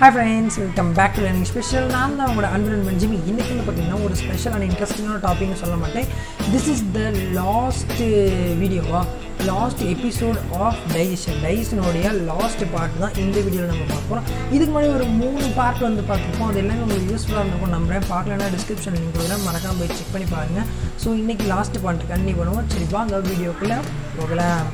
hi friends welcome back to learning special நான் தான் உங்களோட அன்பன் மஞ்சிமி இன்றைக்கி வந்து பார்த்தீங்கன்னா ஒரு ஸ்பெஷல் அண்ட் இன்ட்ரெஸ்டிங்கான டாபிக்னு சொல்ல மாட்டேன் திஸ் இஸ் த லாஸ்ட் வீடியோவா லாஸ்ட் எபிசோட் ஆஃப் டைஜஷன் டைஜஷனுடைய லாஸ்ட் பார்ட் தான் இந்த வீடியோவில் நம்ம பார்க்க போகிறோம் இதுக்கு முன்னாடி ஒரு மூணு பார்ட் வந்து பார்த்துருப்போம் அது எல்லாமே உங்களுக்கு யூஸ்ஃபுல்லாக இருக்கும் நம்புறேன் பார்க்கலன்னா டிஸ்கிரிப்ஷன் லிங்க் கொடுக்குறேன் மறக்காம போய் செக் பண்ணி பாருங்கள் ஸோ இன்றைக்கி லாஸ்ட் பார்ட் கண்டிப்பாக பண்ணுவோம் சரி வாங்க வீடியோக்குள்ளே போகலாம்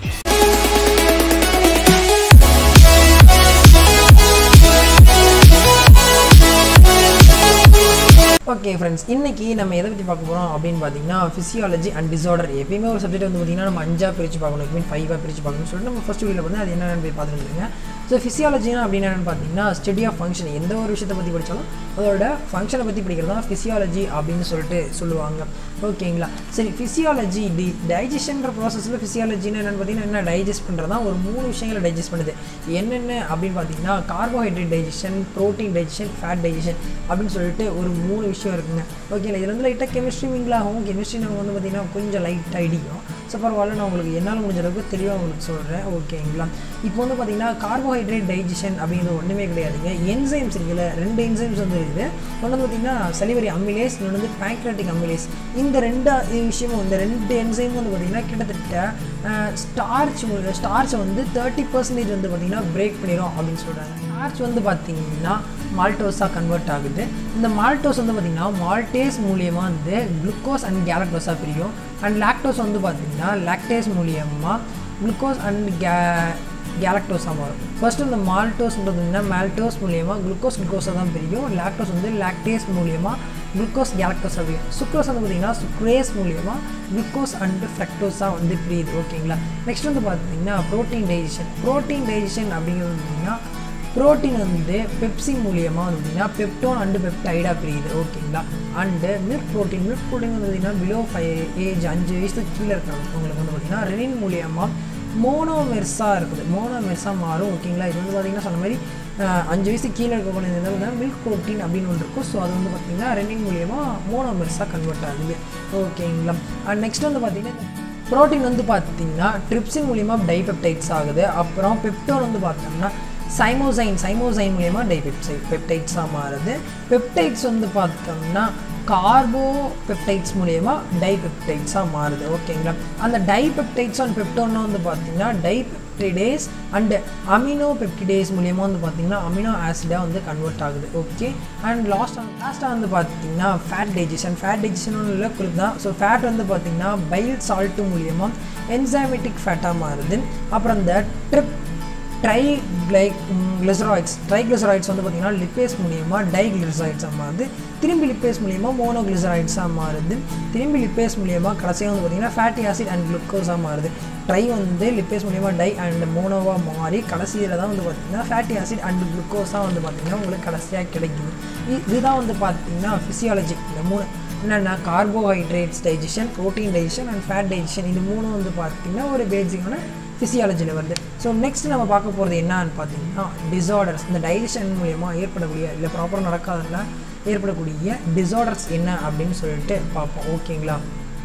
ஓகே ஃப்ரெண்ட்ஸ் இன்றைக்கி நம்ம எதை பற்றி பார்க்க போகிறோம் அப்படின்னு பார்த்தீங்கன்னா ஃபிசியாலஜி அண்ட் டிசார்டர் எப்பயுமே ஒரு சப்ஜெக்ட் வந்து பார்த்திங்கன்னா நம்ம அஞ்சாக பிரித்து பார்க்கணும் எப்பயுமே ஃபைவாக பிரித்து பார்க்கணும்னு சொல்லிட்டு நம்ம ஃபஸ்ட் வீடியோவில் வந்து அது என்னென்னு போய் பார்த்துட்டு இருந்தீங்க ஸோ ஃபிசியாலஜினா அப்படின்னு என்னென்னு பார்த்தீங்கன்னா ஸ்டடி ஆஃப் ஃபங்க்ஷன் எந்த ஒரு விஷயத்தை பற்றி படித்தாலும் அதோட ஃபங்க்ஷனை பற்றி படிக்கிறது தான் ஃபிசியாலஜி அப்படின்னு சொல்லிட்டு சொல்லுவாங்க ஓகேங்களா சரி ஃபிசியாலஜி டி டைஜஷன்ற ப்ராசஸில் ஃபிசியாலஜின்னு என்னென்னு பார்த்தீங்கன்னா என்ன டைஜஸ்ட் பண்ணுறதா ஒரு மூணு விஷயங்களை டைஜஸ்ட் பண்ணுது என்னென்ன அப்படின்னு பார்த்தீங்கன்னா carbohydrate digestion protein digestion fat digestion அப்படின்னு சொல்லிட்டு ஒரு மூணு விஷயம் இருக்குங்க ஓகேங்களா இதில் வந்து லைட்டாக கெமிஸ்ட்ரி மிங்கில் ஆகும் கெமிஸ்ட்ரி நம்ம வந்து பார்த்திங்கன்னா கொஞ்சம் லைட் ஐடியும் ஸோ பரவாயில்ல நான் உங்களுக்கு என்னால் முடிஞ்ச அளவுக்கு தெளிவாக உங்களுக்கு சொல்கிறேன் ஓகேங்களா இப்போ வந்து பார்த்திங்கன்னா கார்போஹைட்ரேட் டைஜஷன் அப்படிங்கிறது ஒன்றுமே கிடையாதுங்க என்சைம்ஸ் இருக்குல்ல ரெண்டு என்சைம்ஸ் வந்து இருக்குது ஒன்று வந்து பார்த்திங்கன்னா சலிவரி அமிலேஸ் இன்னொன்று வந்து பேங்க்ராட்டிக் அமிலேஸ் இந்த ரெண்டு விஷயமும் இந்த ரெண்டு என்சைமும் வந்து பார்த்திங்கன்னா கிட்டத்தட்ட ஸ்டார்ச் ஸ்டார்ச்சை வந்து தேர்ட்டி பர்சன்டேஜ் வந்து பார்த்திங்கன்னா பிரேக் பண்ணிடும் அப்படின்னு சொல்கிறாங்க ஸ்டார்ச் வந்து பார்த்திங்கன்னா மால்டோஸாக கன்வெர்ட் ஆகுது இந்த மால்டோஸ் வந்து பார்த்திங்கன்னா மால்டேஸ் மூலியமாக வந்து குளுக்கோஸ் அண்ட் கேலக்டோஸாக பிரியும் அண்ட் லாக்டோஸ் வந்து பார்த்திங்கன்னா லாக்டேஸ் மூலியமாக குளுக்கோஸ் அண்ட் கே கேலக்டோஸாக மாறும் ஃபஸ்ட்டு இந்த மால்டோஸ்ன்றதுன்னா மால்டோஸ் மூலியமாக குளுக்கோஸ் குளுக்கோஸாக தான் பிரியும் லாக்டோஸ் வந்து லாக்டேஸ் மூலியமாக குளுக்கோஸ் கேலக்டோஸாக பிரியும் சுக்ரோஸ் வந்து பார்த்திங்கன்னா சுக்ரேஸ் மூலியமாக குளுக்கோஸ் அண்டு ஃப்ரக்டோஸாக வந்து பிரியுது ஓகேங்களா நெக்ஸ்ட் வந்து பார்த்திங்கன்னா ப்ரோட்டீன் டைஜஷன் ப்ரோட்டீன் டைஜஷன் அப்படிங்கிறது பார்த்திங்கன்னா ப்ரோட்டீன் வந்து பெப்சி மூலியமாக வந்து பார்த்திங்கன்னா பெப்டோன் அண்டு பெப்டைடாக பிரியுது ஓகேங்களா and milk protein milk protein வந்து பார்த்திங்கன்னா பிலோ ஃபைவ் ஏஜ் அஞ்சு வயசுக்கு கீழே இருக்கிறவங்க உங்களுக்கு வந்து பார்த்திங்கன்னா ரெனின் மூலியமாக மோனோமெர்ஸாக இருக்குது மோனோமெர்ஸாக மாறும் ஓகேங்களா இது வந்து பார்த்திங்கன்னா சொன்ன மாதிரி அஞ்சு வயசு கீழே இருக்கக்கூடிய வந்து மில்க் ப்ரோட்டீன் அப்படின்னு ஒன்று இருக்கும் ஸோ அது வந்து பார்த்திங்கன்னா ரெனின் மூலியமாக மோனோமெர்ஸாக கன்வெர்ட் ஆகுது ஓகேங்களா அண்ட் நெக்ஸ்ட் வந்து பார்த்திங்கன்னா ப்ரோட்டீன் வந்து பார்த்திங்கன்னா ட்ரிப்ஸின் மூலியமாக டைபெப்டைட்ஸ் ஆகுது அப்புறம் பெப்டோன் வந்து பார்த்தோம்னா சைமோசைன் சைமோசைன் மூலயமா டைபெப்சை பெப்டைட்ஸாக மாறுது பெப்டைட்ஸ் வந்து பார்த்தோம்னா கார்போ பெப்டைட்ஸ் மூலயமா டைபெப்டைட்ஸாக மாறுது ஓகேங்களா அந்த டைபெப்டைட்ஸ் அண்ட் பெப்டோன்னா வந்து பார்த்தீங்கன்னா டைபெப்டிடேஸ் அண்டு அமினோ பெப்டிடேஸ் மூலியமாக வந்து பார்த்தீங்கன்னா அமினோ ஆசிடாக வந்து கன்வெர்ட் ஆகுது ஓகே அண்ட் லாஸ்ட் லாஸ்ட்டாக வந்து பார்த்தீங்கன்னா ஃபேட் டைஜஷன் ஃபேட் டைஜஷன் இல்லை குறிப்பு தான் ஸோ ஃபேட் வந்து பார்த்தீங்கன்னா பைல் சால்ட்டு மூலியமாக என்சைமெட்டிக் ஃபேட்டாக மாறுது அப்புறம் இந்த ட்ரிப் triglycerides triglycerides வந்து பார்த்திங்கன்னா லிப்பேஸ் மூலியமாக டை கிளிசராய்ட்ஸாக மாறுது திரும்பி லிப்பேஸ் மூலியமாக மோனோ கிளிசராய்ட்ஸாக மாறுது திரும்பி லிப்பேஸ் மூலியமாக கடைசியாக வந்து பார்த்திங்கன்னா ஃபேட்டி ஆசிட் அண்ட் குளுக்கோஸாக மாறுது ட்ரை வந்து லிப்பேஸ் மூலியமாக டை அண்ட் மோனோவாக மாறி கடைசியில் தான் வந்து பார்த்திங்கன்னா ஃபேட்டி ஆசிட் அண்ட் குளுக்கோஸாக வந்து பார்த்திங்கன்னா உங்களுக்கு கடைசியாக கிடைக்குது இதுதான் வந்து பார்த்திங்கன்னா ஃபிசியாலஜி இந்த மூணு என்னென்னா carbohydrates digestion protein digestion and fat digestion இது மூணும் வந்து பார்த்திங்கன்னா ஒரு பேசிக்கான ஃபிசியாலஜியில் வருது ஸோ நெக்ஸ்ட் நம்ம பார்க்க போகிறது என்னன்னு பார்த்தீங்கன்னா டிசார்டர்ஸ் இந்த டைஜஷன் மூலயமா ஏற்படக்கூடிய இல்லை ப்ராப்பராக நடக்காததில் ஏற்படக்கூடிய டிசார்டர்ஸ் என்ன அப்படின்னு சொல்லிட்டு பார்ப்போம் ஓகேங்களா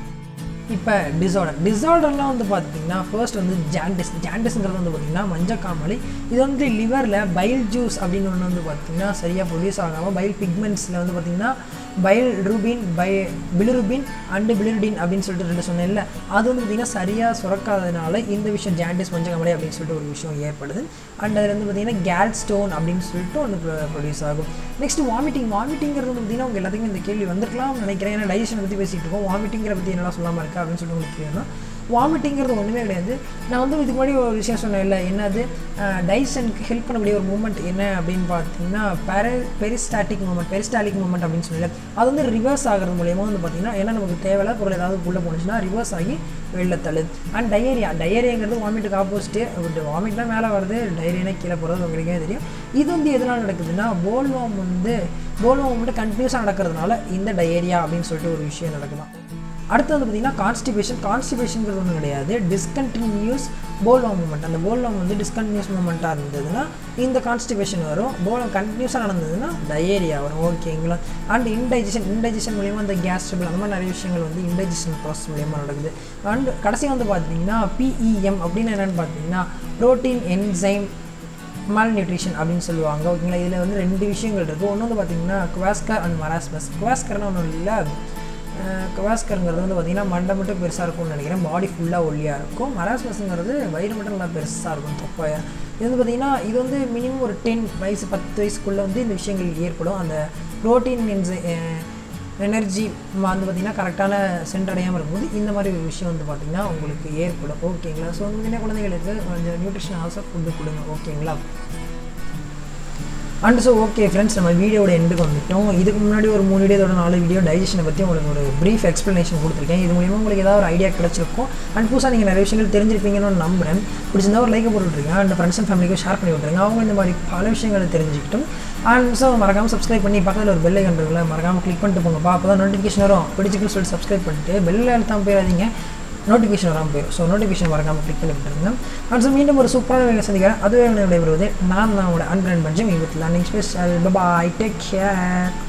இப்போ டிசார்டர் டிசார்டர்லாம் வந்து பார்த்திங்கன்னா ஃபர்ஸ்ட் வந்து ஜாண்டிஸ் ஜாண்டிஸ்ங்கிறது வந்து பார்த்திங்கன்னா மஞ்சக்காமலை இது வந்து லிவரில் பைல் ஜூஸ் அப்படின்னு ஒன்று வந்து பார்த்திங்கன்னா சரியாக ப்ரொடியூஸ் ஆகாமல் பைல் பிக்மெண்ட்ஸில் வந்து பார்த்திங்கன்னா பைல் ரூபின் பை பிலிருபின் அண்டு பிலிருடின் அப்படின்னு சொல்லிட்டு ரெண்டு சொன்னேன்ல அது வந்து பார்த்திங்கன்னா சரியாக சுரக்காததுனால இந்த விஷயம் ஜாண்டிஸ் மஞ்சக்காமலை அப்படின்னு சொல்லிட்டு ஒரு விஷயம் ஏற்படுது அண்ட் அதில் வந்து பார்த்திங்கன்னா கேல் ஸ்டோன் அப்படின்னு சொல்லிட்டு ஒன்று ப்ரொடியூஸ் ஆகும் நெக்ஸ்ட் வாமிட்டிங் வாமிட்டிங்கிறது வந்து பார்த்திங்கன்னா உங்கள் எல்லாத்துக்கும் இந்த கேள்வி வந்திருக்கலாம் நினைக்கிறேன் ஏன்னா டைஜஷனை பற்றி பேசிகிட்டு இருக்கோம் வாமிட்டிங்கிற பற்றி என்னெல்லாம் சொல்லாமல் இருக்கா அப்படின்னு சொல்லிட்டு உங்களுக்கு கேட்கணும் வாமிட்டிங்கிறது ஒன்றுமே கிடையாது நான் வந்து இதுக்கு முன்னாடி ஒரு விஷயம் சொன்னேன் இல்லை என்னது டைஜஷனுக்கு ஹெல்ப் பண்ணக்கூடிய ஒரு மூமெண்ட் என்ன அப்படின்னு பார்த்தீங்கன்னா பெர பெரிஸ்டாட்டிக் மூமெண்ட் பெரிஸ்டாலிக் மூமெண்ட் அப்படின்னு சொல்லல அது வந்து ரிவர்ஸ் ஆகிறது மூலயமா வந்து பார்த்திங்கன்னா ஏன்னா நமக்கு தேவையில்ல பொருள் ஏதாவது உள்ளே போணுச்சுன்னா ரிவர்ஸ் ஆகி வெளில தள்ளுது அண்ட் டயரியா டயரியாங்கிறது வாமிட்டுக்கு ஆப்போசிட்டு வாமிட்லாம் மேலே வருது டயரியானே கீழே போகிறது உங்களுக்கே தெரியும் இது வந்து எதனால் நடக்குதுன்னா போல்வாம் வந்து போல்வாம் மட்டும் கண்டினியூஸாக நடக்கிறதுனால இந்த டயரியா அப்படின்னு சொல்லிட்டு ஒரு விஷயம் நடக்குதான் அடுத்து வந்து பார்த்திங்கன்னா கான்ஸ்டிபேஷன் கான்ஸ்டிபேஷனுங்கிறது ஒன்றும் கிடையாது டிஸ்கண்டினியூஸ் போல்வா மூமெண்ட் அந்த போல்வா வந்து டிஸ்கண்டினியூஸ் மூமெண்ட்டாக இருந்ததுன்னா இந்த கான்ஸ்டிபேஷன் வரும் போல் கண்டினியூஸாக நடந்ததுன்னா டயேரியா வரும் ஓகேங்களா அண்ட் இன்டைஜஷன் இன்டைஜஷன் மூலியமாக அந்த கேஸ் ட்ரபிள் அந்த மாதிரி நிறைய விஷயங்கள் வந்து இன்டைஜஷன் ப்ராசஸ் மூலியமாக நடக்குது அண்ட் கடைசி வந்து பார்த்தீங்கன்னா பிஇஎம் அப்படின்னு என்னென்னு பார்த்தீங்கன்னா ப்ரோட்டீன் என்சைம் மால் நியூட்ரிஷன் அப்படின்னு சொல்லுவாங்க ஓகேங்களா இதில் வந்து ரெண்டு விஷயங்கள் இருக்குது ஒன்று வந்து பார்த்திங்கன்னா குவாஸ்கர் அண்ட் மராஸ்மஸ் குவாஸ்கர்னு ஒன்றும் இல்லை கவாஸ்கருங்கிறது வந்து பார்த்திங்கன்னா மண்டை மட்டும் பெருசாக இருக்கும்னு நினைக்கிறேன் பாடி ஃபுல்லாக ஒல்லியாக இருக்கும் மராஸ்மஸ்ங்கிறது வயிறு மட்டும் நல்லா பெருசாக இருக்கும் தொப்பையாக இது வந்து பார்த்திங்கன்னா இது வந்து மினிமம் ஒரு டென் வயசு பத்து வயசுக்குள்ளே வந்து இந்த விஷயங்கள் ஏற்படும் அந்த ப்ரோட்டீன் எனர்ஜி வந்து பார்த்திங்கன்னா கரெக்டான சென்றடையாமல் இருக்கும்போது இந்த மாதிரி ஒரு விஷயம் வந்து பார்த்திங்கன்னா உங்களுக்கு ஏற்படும் ஓகேங்களா ஸோ வந்து பார்த்திங்கன்னா குழந்தைகளுக்கு கொஞ்சம் நியூட்ரிஷன் ஆல்சோ ஃபுட்டு கொடுங்க ஓகேங்களா அண்ட் ஸோ ஓகே ஃப்ரெண்ட்ஸ் நம்ம வீடியோட எண்டுக்கு வந்துட்டோம் இதுக்கு முன்னாடி ஒரு மூணு வீடியோட நாலு வீடியோ டைஜஷனை பற்றி உங்களுக்கு ஒரு ப்ரீஃப் எக்ஸ்ப்ளனேஷன் கொடுத்துருக்கேன் இது மூலியமாக உங்களுக்கு ஏதாவது ஒரு ஐடியா கிடச்சிருக்கும் அண்ட் புதுசாக நீங்கள் நிறைய விஷயங்கள் தெரிஞ்சிருப்பீங்கன்னு நம்புறேன் பிடிச்சிருந்தா ஒரு லைக்கை போட்டுருங்க அண்ட் ஃப்ரெண்ட்ஸ் அண்ட் ஃபேமிலிக்கும் ஷேர் பண்ணி விட்ருங்க அவங்க இந்த மாதிரி பல விஷயங்களை தெரிஞ்சுக்கிட்டும் அண்ட் ஸோ மறக்காமல் சப்ஸ்கிரைப் பண்ணி பக்கத்தில் ஒரு பெல்லை கண்டுருங்கள மறக்காமல் கிளிக் பண்ணிட்டு போங்கப்பா அப்போ தான் நோட்டிஃபிகேஷன் வரும் பிடிச்சிக்கன்னு சொல்லிட்டு சப்ஸ்கிரைப் பண்ணிட்டு பெல்லில் அழுத்தாமல் போயிடாதீங்க நோட்டிஃபிகேஷன் வராமல் போயிடும் ஸோ நோட்டிஃபிகேஷன் மறக்காமல் கிளிக் பண்ணி விட்டுருங்க அடுத்து மீண்டும் ஒரு சூப்பரான வேலை சந்திக்கிறேன் அதுவே விடைபெறுவது நான் தான் உங்களோட அன்பன் Pancham with learning special bye take care